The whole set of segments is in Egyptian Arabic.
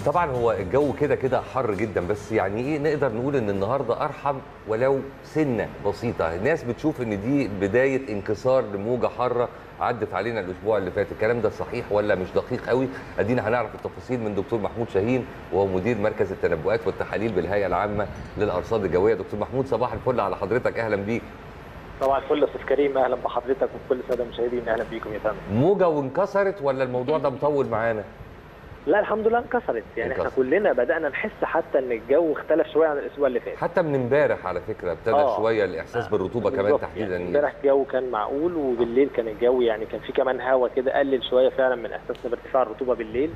طبعا هو الجو كده كده حر جدا بس يعني ايه نقدر نقول ان النهارده ارحم ولو سنه بسيطه الناس بتشوف ان دي بدايه انكسار لموجه حاره عدت علينا الاسبوع اللي فات الكلام ده صحيح ولا مش دقيق قوي ادينا هنعرف التفاصيل من دكتور محمود شاهين وهو مدير مركز التنبؤات والتحاليل بالهيئه العامه للارصاد الجويه دكتور محمود صباح الفل على حضرتك اهلا بيك طبعا الفل يا استاذ كريم اهلا بحضرتك وكل الساده المشاهدين اهلا بيكم يا فندم موجه وانكسرت ولا الموضوع ده مطول معانا لا الحمد لله انكسرت يعني احنا انكسرت. كلنا بدانا نحس حتى ان الجو اختلف شويه عن الاسبوع اللي فات حتى من امبارح على فكره ابتدى آه. شويه الاحساس بالرطوبه كمان بالظبط. تحديدا يعني امبارح الجو كان معقول وبالليل كان الجو يعني كان في كمان هوا كده قلل شويه فعلا من احساسنا بارتفاع الرطوبه بالليل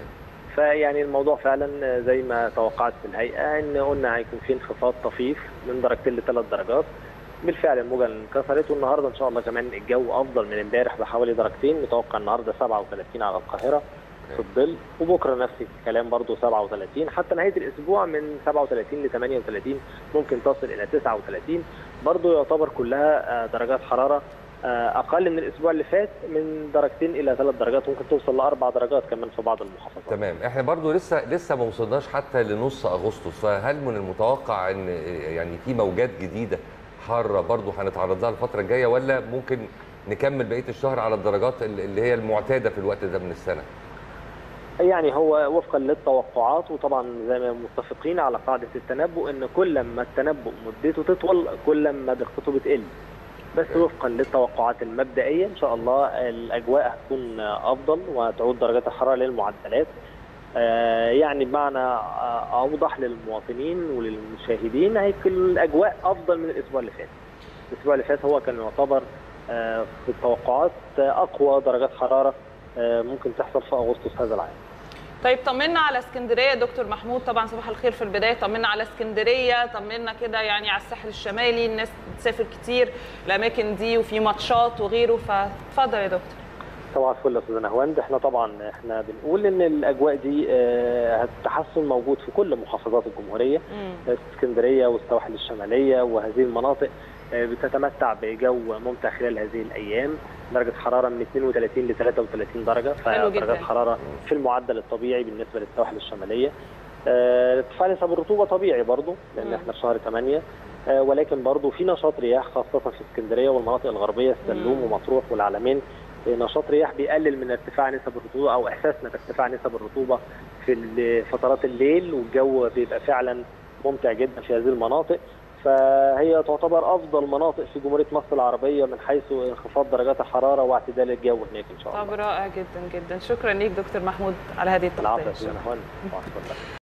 فيعني الموضوع فعلا زي ما توقعت في الهيئه ان قلنا هيكون في انخفاض طفيف من درجتين لثلاث درجات بالفعل الموجه انكسرت والنهارده ان شاء الله كمان الجو افضل من امبارح بحوالي درجتين متوقع النهارده 37 على القاهره في الظل وبكره نفس الكلام برضو 37 حتى نهايه الاسبوع من 37 ل 38 ممكن تصل الى 39 برضو يعتبر كلها آه، درجات حراره آه، اقل من الاسبوع اللي فات من درجتين الى ثلاث درجات ممكن توصل لاربع درجات كمان في بعض المحافظات تمام احنا برضو لسه لسه ما وصلناش حتى لنص اغسطس فهل من المتوقع ان يعني في موجات جديده حاره برضو هنتعرض لها الفتره الجايه ولا ممكن نكمل بقيه الشهر على الدرجات اللي هي المعتاده في الوقت ده من السنه يعني هو وفقا للتوقعات وطبعا زي ما متفقين على قاعده التنبؤ ان كل ما التنبؤ مدته تطول كل ما دقته بتقل بس وفقا للتوقعات المبدئيه ان شاء الله الاجواء هتكون افضل وتعود درجات الحراره للمعدلات آه، يعني بمعنى آه، اوضح للمواطنين وللمشاهدين هيكون الاجواء افضل من الاسبوع اللي فات الاسبوع اللي فات هو كان يعتبر آه، في التوقعات آه، اقوى درجات حراره آه، ممكن تحصل في اغسطس هذا العام طيب طمنا على اسكندريه يا دكتور محمود طبعا صباح الخير في البدايه طمنا على اسكندريه طمنا كده يعني على الساحل الشمالي الناس بتسافر كتير الاماكن دي وفي ماتشات وغيره فاتفضل يا دكتور طبعا الفل يا استاذ نهواند احنا طبعا احنا بنقول ان الاجواء دي آه، التحسن موجود في كل محافظات الجمهوريه مم. اسكندريه والسواحل الشماليه وهذه المناطق آه، بتتمتع بجو ممتع خلال هذه الايام درجه حراره من 32 ل 33 درجه حلو جداً. فدرجات حراره في المعدل الطبيعي بالنسبه للسواحل الشماليه آه، ارتفاع نسب الرطوبه طبيعي برضو لان مم. احنا في شهر 8 آه، ولكن برضو في نشاط رياح خاصه في اسكندريه والمناطق الغربيه السلوم مم. ومطروح والعلمين آه، نشاط رياح بيقلل من ارتفاع نسب الرطوبه او احساسنا بارتفاع نسب الرطوبه في ال- فترات الليل والجو بيبقى فعلا ممتع جدا في هذه المناطق فهي تعتبر افضل مناطق في جمهوريه مصر العربيه من حيث انخفاض درجات الحراره واعتدال الجو هناك ان شاء الله. طب رائع جدا جدا شكرا ليك دكتور محمود على هذه العفو يا التغطيه استاذ نهوان. مع السلامة.